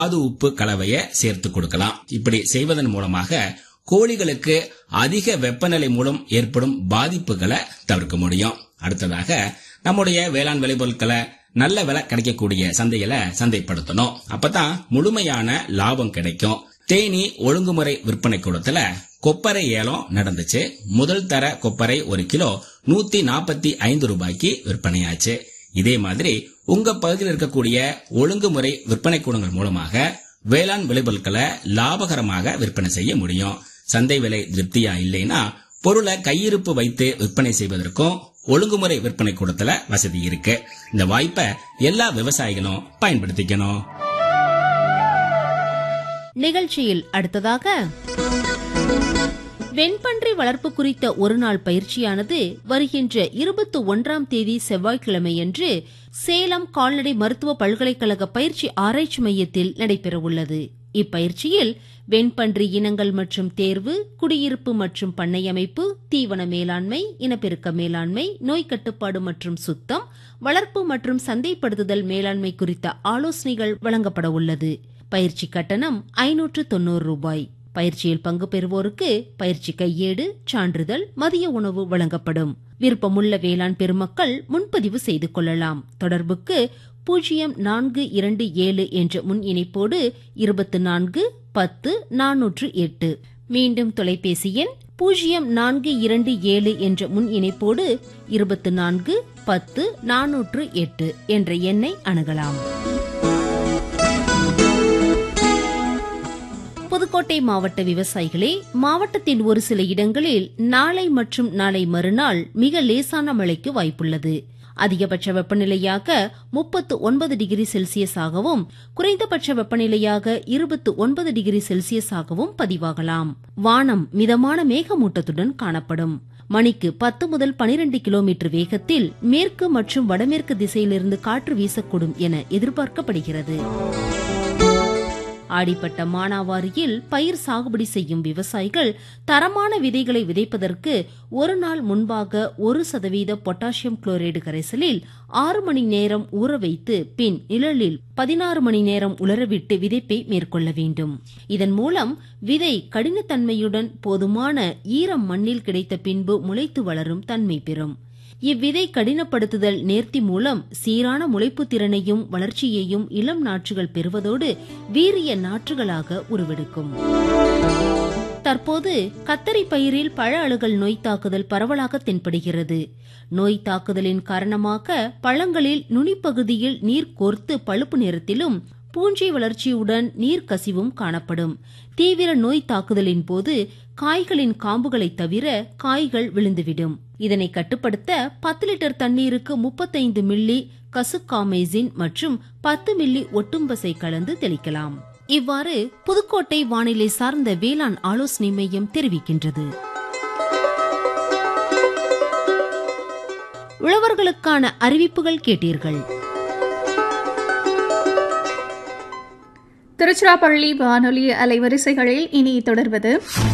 அது உப்பு கலவையை சேர்த்து கொடுக்கலாம் இப்படி செய்வதன் மூலமாக கோழிகளுக்கு அதிக வெப்பநிலை மூலம் ஏற்படும் பாதிப்புகளை தவிர்க்க முடியும் அடுத்ததாக நம்முடைய வேளாண் விளைபொருட்களை நல்ல விலை கிடைக்கக்கூடிய சந்தையில சந்தைப்படுத்தணும் அப்பதான் முழுமையான லாபம் கிடைக்கும் தேனி ஒழுங்குமுறை விற்பனை கூடத்துல கொப்பரை ஏலம் நடந்துச்சு முதல் தர கொப்பரை ஒரு கிலோ நூத்தி நாற்பத்தி ஐந்து ரூபாய்க்கு விற்பனையாச்சு இதே மாதிரி உங்க பகுதியில் இருக்கக்கூடிய ஒழுங்குமுறை விற்பனை கூடங்கள் மூலமாக வேளாண் விளைபொருட்களை லாபகரமாக விற்பனை செய்ய முடியும் சந்தை விலை திருப்தியா இல்லைன்னா பொருளை கையிருப்பு வைத்து விற்பனை செய்வதற்கும் ஒழுங்குமுறை விற்பனை கூடத்துல வசதி இருக்கு இந்த வாய்ப்பை எல்லா விவசாயிகளும் பயன்படுத்திக்கணும் நிகழ்ச்சியில் அடுத்ததாக வெண்பன்றி வளர்ப்பு குறித்த ஒருநாள் பயிற்சியானது வருகின்ற இருபத்தி ஒன்றாம் தேதி செவ்வாய்க்கிழமையன்று சேலம் கால்நடை மருத்துவ பல்கலைக்கழக பயிற்சி ஆராய்ச்சி மையத்தில் நடைபெறவுள்ளது இப்பயிற்சியில் வெண்பன்றி இனங்கள் மற்றும் தேர்வு குடியிருப்பு மற்றும் பண்ணை அமைப்பு தீவன மேலாண்மை இனப்பெருக்க மேலாண்மை நோய் கட்டுப்பாடு மற்றும் சுத்தம் வளர்ப்பு மற்றும் சந்தைப்படுத்துதல் மேலாண்மை குறித்த ஆலோசனைகள் வழங்கப்பட உள்ளது பயிற்சி கட்டணம் ஐநூற்று தொன்னூறு ரூபாய் பயிற்சியில் பங்கு பெறுவோருக்கு பயிற்சி கையேடு சான்றிதழ் மதிய உணவு வழங்கப்படும் விருப்பமுள்ள வேளாண் பெருமக்கள் முன்பதிவு செய்து கொள்ளலாம் தொடர்புக்கு பூஜ்ஜியம் நான்கு இரண்டு ஏழு என்ற முன் இணைப்போடு இருபத்தி நான்கு பத்து நானூற்று எட்டு மீண்டும் தொலைபேசி எண் பூஜ்ஜியம் நான்கு இரண்டு ஏழு என்ற முன் இணைப்போடு இருபத்தி நான்கு பத்து நானூற்று எட்டு என்ற எண்ணை அணுகலாம் புதுக்கோட்டை மாவட்ட விவசாயிகளே மாவட்டத்தின் ஒரு சில இடங்களில் நாளை மற்றும் நாளை மறுநாள் மிக லேசான மழைக்கு வாய்ப்புள்ளது அதிகபட்ச வெப்பநிலையாக முப்பத்து ஒன்பது டிகிரி செல்சியஸாகவும் குறைந்தபட்ச வெப்பநிலையாக இருபத்து ஒன்பது டிகிரி செல்சியஸாகவும் பதிவாகலாம் வானம் மிதமான மேகமூட்டத்துடன் காணப்படும் மணிக்கு பத்து முதல் பனிரெண்டு கிலோமீட்டர் வேகத்தில் மேற்கு மற்றும் வடமேற்கு திசையிலிருந்து காற்று வீசக்கூடும் என எதிர்பார்க்கப்படுகிறது ஆடிப்பட்ட மானாவாரியில் பயிர் சாகுபடி செய்யும் விவசாயிகள் தரமான விதைகளை விதைப்பதற்கு ஒரு நாள் முன்பாக ஒரு சதவீத பொட்டாசியம் குளோரைடு கரைசலில் ஆறு மணி நேரம் ஊற வைத்து பின் நிழலில் பதினாறு மணி நேரம் உலரவிட்டு விதைப்பை மேற்கொள்ள வேண்டும் இதன் மூலம் விதை கடினத்தன்மையுடன் போதுமான ஈரம் மண்ணில் கிடைத்த பின்பு முளைத்து வளரும் தன்மை பெறும் இவ்விதை கடினப்படுத்துதல் நேர்த்தி மூலம் சீரான முளைப்பு திறனையும் வளர்ச்சியையும் இளம் நாற்றுகள் பெறுவதோடு வீரிய நாற்றுகளாக உருவெடுக்கும் தற்போது கத்தரி பயிரில் பழ அழுகல் நோய் தாக்குதல் பரவலாக தென்படுகிறது நோய் தாக்குதலின் காரணமாக பழங்களில் நுனிப்பகுதியில் நீர் கோர்த்து பழுப்பு நிறத்திலும் பூஞ்சை வளர்ச்சியுடன் நீர் கசிவும் காணப்படும் தீவிர நோய் தாக்குதலின் போது காய்களின் காம்புகளை தவிர காய்கள் விழுந்துவிடும் இதனை கட்டுப்படுத்த பத்து லிட்டர் தண்ணீருக்கு முப்பத்தைந்து மில்லி கசுக்காமேசின் மற்றும் பத்து மில்லி ஒட்டும்பசை கலந்து தெளிக்கலாம் இவ்வாறு புதுக்கோட்டை வானிலை சார்ந்த வேளாண் ஆலோசனை மையம் தெரிவிக்கின்றது உழவர்களுக்கான அறிவிப்புகள் கேட்டீர்கள் திருச்சிராப்பள்ளி வானொலி அலைவரிசைகளில் இனி தொடர்வது